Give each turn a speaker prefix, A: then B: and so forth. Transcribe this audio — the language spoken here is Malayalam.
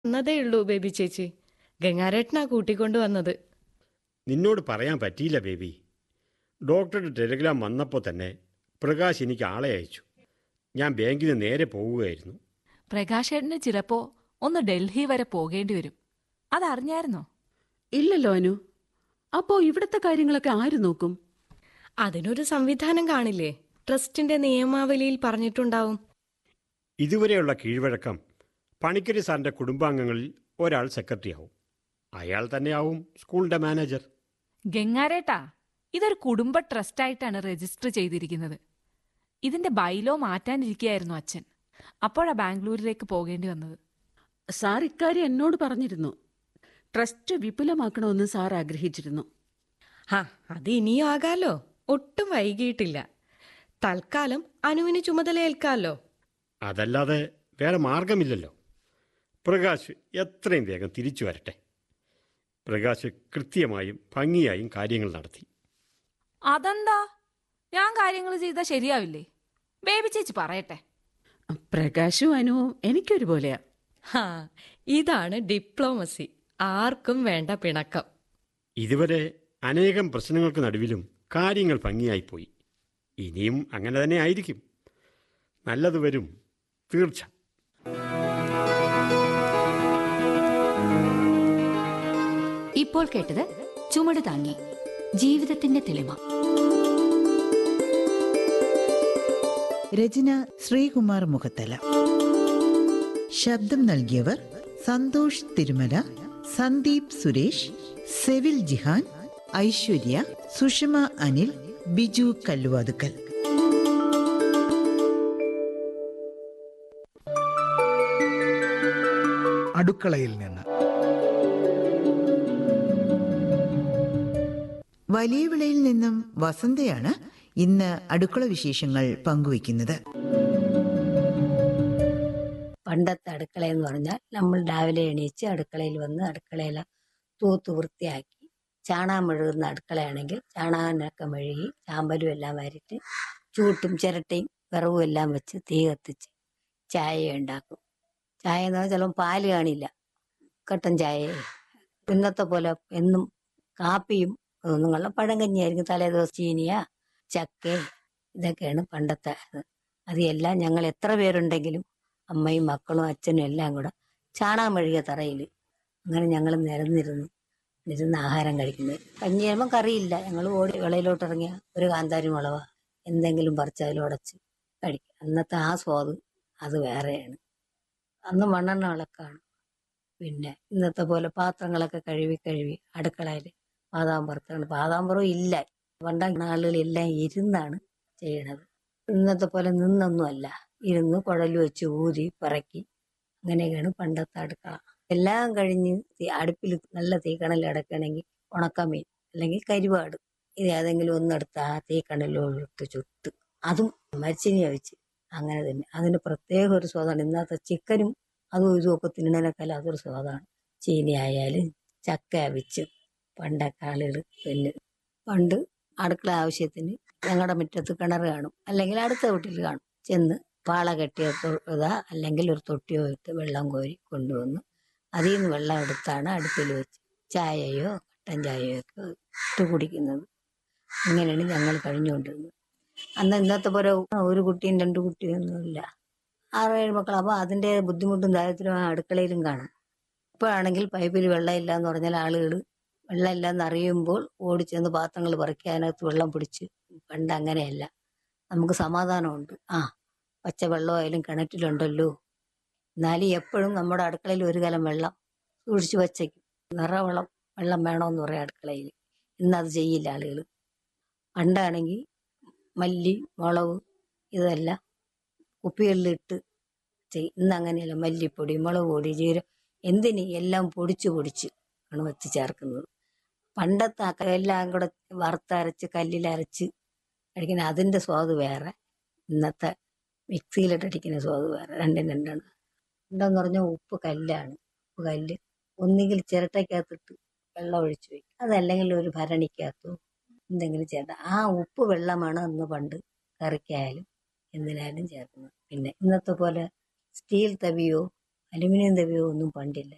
A: വന്നതേ ഉള്ളൂ ബേബി ചേച്ചി ഗംഗാരേട്ടനാ കൂട്ടിക്കൊണ്ടു വന്നത്
B: നിന്നോട് പറയാൻ പറ്റിയില്ല ബേബി ഡോക്ടറുടെ ടെലിഗ്രാം വന്നപ്പോൾ തന്നെ പ്രകാശ് എനിക്ക് ആളെ അയച്ചു ഞാൻ ബാങ്കിൽ നിന്ന് നേരെ പോവുകയായിരുന്നു
C: പ്രകാശേട്ടന് ചിലപ്പോ ഒന്ന് ഡൽഹി വരെ പോകേണ്ടി വരും അതറിഞ്ഞായിരുന്നോ
D: ഇല്ലല്ലോ അനു അപ്പോ ഇവിടത്തെ കാര്യങ്ങളൊക്കെ ആര് നോക്കും
A: അതിനൊരു സംവിധാനം കാണില്ലേ ട്രസ്റ്റിന്റെ നിയമാവലിയിൽ പറഞ്ഞിട്ടുണ്ടാവും
B: ഇതുവരെയുള്ള കീഴ്വഴക്കം പണിക്കരി സാറിൻ്റെ കുടുംബാംഗങ്ങളിൽ ഒരാൾ സെക്രട്ടറി ആവും അയാൾ തന്നെയാവും സ്കൂളിൻ്റെ മാനേജർ
C: ഗംഗാരേട്ടാ ഇതൊരു കുടുംബ ട്രസ്റ്റായിട്ടാണ് രജിസ്റ്റർ ചെയ്തിരിക്കുന്നത് ഇതിന്റെ ബൈലോ മാറ്റാനിരിക്കുകയായിരുന്നു അച്ഛൻ അപ്പോഴാ ബാംഗ്ലൂരിലേക്ക് പോകേണ്ടി വന്നത്
D: സാർ ഇക്കാര്യം എന്നോട് പറഞ്ഞിരുന്നു ട്രസ്റ്റ് വിപുലമാക്കണമെന്ന് സാർ ആഗ്രഹിച്ചിരുന്നു
A: ഹാ അത് ഇനിയും ആകാലോ ഒട്ടും വൈകിയിട്ടില്ല തൽക്കാലം അനുവിന് ചുമതലയേൽക്കാലോ
B: അതല്ലാതെ വേറെ മാർഗമില്ലല്ലോ പ്രകാശ് എത്രയും വേഗം തിരിച്ചു വരട്ടെ പ്രകാശ് കൃത്യമായും ഭംഗിയായും കാര്യങ്ങൾ നടത്തി
C: അതെന്താ ഞാൻ കാര്യങ്ങൾ ചെയ്താൽ ശരിയാവില്ലേ ബേബി ചേച്ചി പറയട്ടെ
D: പ്രകാശും അനുവും എനിക്കൊരുപോലെയാ
A: ഹാ ഇതാണ് ഡിപ്ലോമസി ആർക്കും വേണ്ട പിണക്കം
B: ഇതുവരെ അനേകം പ്രശ്നങ്ങൾക്ക് നടുവിലും കാര്യങ്ങൾ ഭംഗിയായിപ്പോയി ഇനിയും അങ്ങനെ തന്നെ ആയിരിക്കും നല്ലത് വരും തീർച്ച
E: ഇപ്പോൾ കേട്ടത് ചുമട് താങ്ങി ജീവിതത്തിന്റെ തെളിമ
F: രചന ശ്രീകുമാർ മുഖത്തല ശബ്ദം നൽകിയവർ സന്തോഷ് തിരുമല സന്ദീപ് സുരേഷ് സെവിൽ ജിഹാൻ ഐശ്വര്യ സുഷമ അനിൽ ബിജു കല്ലുവാതുക്കൽ
G: അടുക്കളയിൽ നിന്ന്
F: വലിയ വിളയിൽ നിന്നും വസന്തയാണ് ഇന്ന് അടുക്കള വിശേഷങ്ങൾ പങ്കുവയ്ക്കുന്നത്
H: പണ്ടത്തെ അടുക്കള എന്ന് പറഞ്ഞാൽ നമ്മൾ രാവിലെ എണീച്ച് അടുക്കളയിൽ വന്ന് അടുക്കളയിൽ തൂത്ത് വൃത്തിയാക്കി ചാണകം മെഴുകുന്ന അടുക്കളയാണെങ്കിൽ ചാണകനൊക്കെ മെഴുകി ചാമ്പലും എല്ലാം വരിട്ട് ചൂട്ടും ചിരട്ടയും വിറവും എല്ലാം വെച്ച് തീ കത്തിച്ച് ചായ ഉണ്ടാക്കും ചായ എന്ന് പറഞ്ഞാൽ ചിലപ്പോൾ പാല് കാണില്ല കട്ടൻ ചായ ഇന്നത്തെ പോലെ എന്നും കാപ്പിയും ഒന്നുമല്ല പഴങ്കഞ്ഞിയായിരിക്കും തലേ ദിവസം ചീനിയ ചക്ക ഇതൊക്കെയാണ് പണ്ടത്തെ ഇത് അത് എല്ലാം ഞങ്ങൾ എത്ര പേരുണ്ടെങ്കിലും അമ്മയും മക്കളും അച്ഛനും എല്ലാം കൂടെ ചാണകം മെഴുകിയ തറയിൽ അങ്ങനെ ഞങ്ങൾ നിരന്നിരുന്നു ഇരുന്ന് ആഹാരം കഴിക്കുന്നത് കഞ്ഞി ആകുമ്പോൾ കറിയില്ല ഞങ്ങൾ ഓടി വിളയിലോട്ട് ഇറങ്ങിയ ഒരു കാന്താരി മുളവ എന്തെങ്കിലും പറിച്ച് അതിലുടച്ച് കഴിക്കും അന്നത്തെ ആ സ്വാദ് അത് വേറെയാണ് അന്ന് മണ്ണെണ്ണ വിളക്കാണ് പിന്നെ ഇന്നത്തെ പോലെ പാത്രങ്ങളൊക്കെ കഴുകി കഴുകി അടുക്കളയിൽ പാതാമ്പുറത്താണ് പാതാമ്പുറം ഇല്ല പണ്ട ആളുകളെല്ലാം ഇരുന്നാണ് ചെയ്യണത് ഇന്നത്തെ പോലെ നിന്നൊന്നും അല്ല ഇരുന്ന് കുഴൽ വെച്ച് ഊതി പറക്കി അങ്ങനെയൊക്കെയാണ് പണ്ടത്തെ അടുക്കള എല്ലാം കഴിഞ്ഞ് തീ- അടുപ്പിൽ നല്ല തീക്കണൽ അടക്കണമെങ്കിൽ ഉണക്കമീൻ അല്ലെങ്കിൽ കരിവാട് ഇത് ഏതെങ്കിലും ഒന്നെടുത്ത് ആ തീക്കണലിലോട്ട് ചുട്ട് അതും മരിച്ചിനി വെച്ച് അങ്ങനെ തന്നെ അതിന് പ്രത്യേക ഒരു സ്വാദാണ് ഇന്നത്തെ ചിക്കനും അതും ഇതും ഒക്കെ തിന്നണേക്കാൾ അതൊരു സ്വാദാണ് ചീനി ആയാലും ചക്ക അവിച്ച് പണ്ടൊക്കെ ആളുകൾ പിന്നെ പണ്ട് അടുക്കള ആവശ്യത്തിന് ഞങ്ങളുടെ മുറ്റത്ത് കിണർ കാണും അല്ലെങ്കിൽ അടുത്ത വീട്ടിൽ കാണും ചെന്ന് പാള കെട്ടിയ ഇതാ അല്ലെങ്കിൽ ഒരു തൊട്ടിയോ ഇട്ട് വെള്ളം കോരി കൊണ്ടുവന്ന് അതിൽ നിന്ന് വെള്ളം എടുത്താണ് അടുപ്പിൽ വെച്ച് ചായയോ കട്ടൻ ചായയോ ഒക്കെ ഇട്ട് കുടിക്കുന്നത് ഇങ്ങനെയാണ് ഞങ്ങൾ കഴിഞ്ഞുകൊണ്ടിരുന്നത് അന്ന് ഇന്നത്തെ പോലെ ഒരു കുട്ടിയും രണ്ട് കുട്ടിയും ഒന്നുമില്ല ആറേഴ് മക്കൾ അപ്പോൾ അതിൻ്റെ ബുദ്ധിമുട്ടും ദാരിദ്ര്യവും ആ അടുക്കളയിലും കാണും ഇപ്പോഴാണെങ്കിൽ പൈപ്പിൽ വെള്ളമില്ല എന്ന് പറഞ്ഞാൽ ആളുകൾ വെള്ളമില്ല എന്ന് അറിയുമ്പോൾ ഓടിച്ചെന്ന് പാത്രങ്ങൾ പറക്കി അതിനകത്ത് വെള്ളം പിടിച്ച് പണ്ട് അങ്ങനെയല്ല നമുക്ക് സമാധാനമുണ്ട് ആ പച്ച വെള്ളമായാലും കിണറ്റിലുണ്ടല്ലോ എന്നാലും എപ്പോഴും നമ്മുടെ അടുക്കളയിൽ ഒരു കലം വെള്ളം സൂക്ഷിച്ച് വച്ചേക്കും നിറവെള്ളം വെള്ളം വേണമെന്ന് പറയും അടുക്കളയിൽ ഇന്നത് ചെയ്യില്ല ആളുകൾ പണ്ടാണെങ്കിൽ മല്ലി മുളക് ഇതെല്ലാം കുപ്പികളിലിട്ട് ചെയ്യും ഇന്ന് അങ്ങനെയല്ല മല്ലിപ്പൊടി മുളക് പൊടി ജീരം എന്തിന് എല്ലാം പൊടിച്ച് പൊടിച്ച് ആണ് വെച്ച് ചേർക്കുന്നത് പണ്ടത്തെ ആ എല്ലാം കൂടെ വറുത്തരച്ച് കല്ലിലരച്ച് അടിക്കുന്ന അതിൻ്റെ സ്വാദ് വേറെ ഇന്നത്തെ മിക്സിയിലിട്ട് അടിക്കുന്ന സ്വാദ് വേറെ രണ്ടും രണ്ടാണ് പണ്ടെന്ന് പറഞ്ഞാൽ ഉപ്പ് കല്ലാണ് ഉപ്പ് കല്ല് ഒന്നുകിൽ ചിരട്ടയ്ക്കകത്തിട്ട് വെള്ളം ഒഴിച്ചു വയ്ക്കും അതല്ലെങ്കിൽ ഒരു ഭരണിക്കകത്തോ എന്തെങ്കിലും ചേർത്ത ആ ഉപ്പ് വെള്ളമാണ് അന്ന് പണ്ട് കറിക്കായാലും എന്തിനായാലും ചേർക്കുന്നത് പിന്നെ ഇന്നത്തെ പോലെ സ്റ്റീൽ തവിയോ അലുമിനിയം തവിയോ ഒന്നും പണ്ടില്ല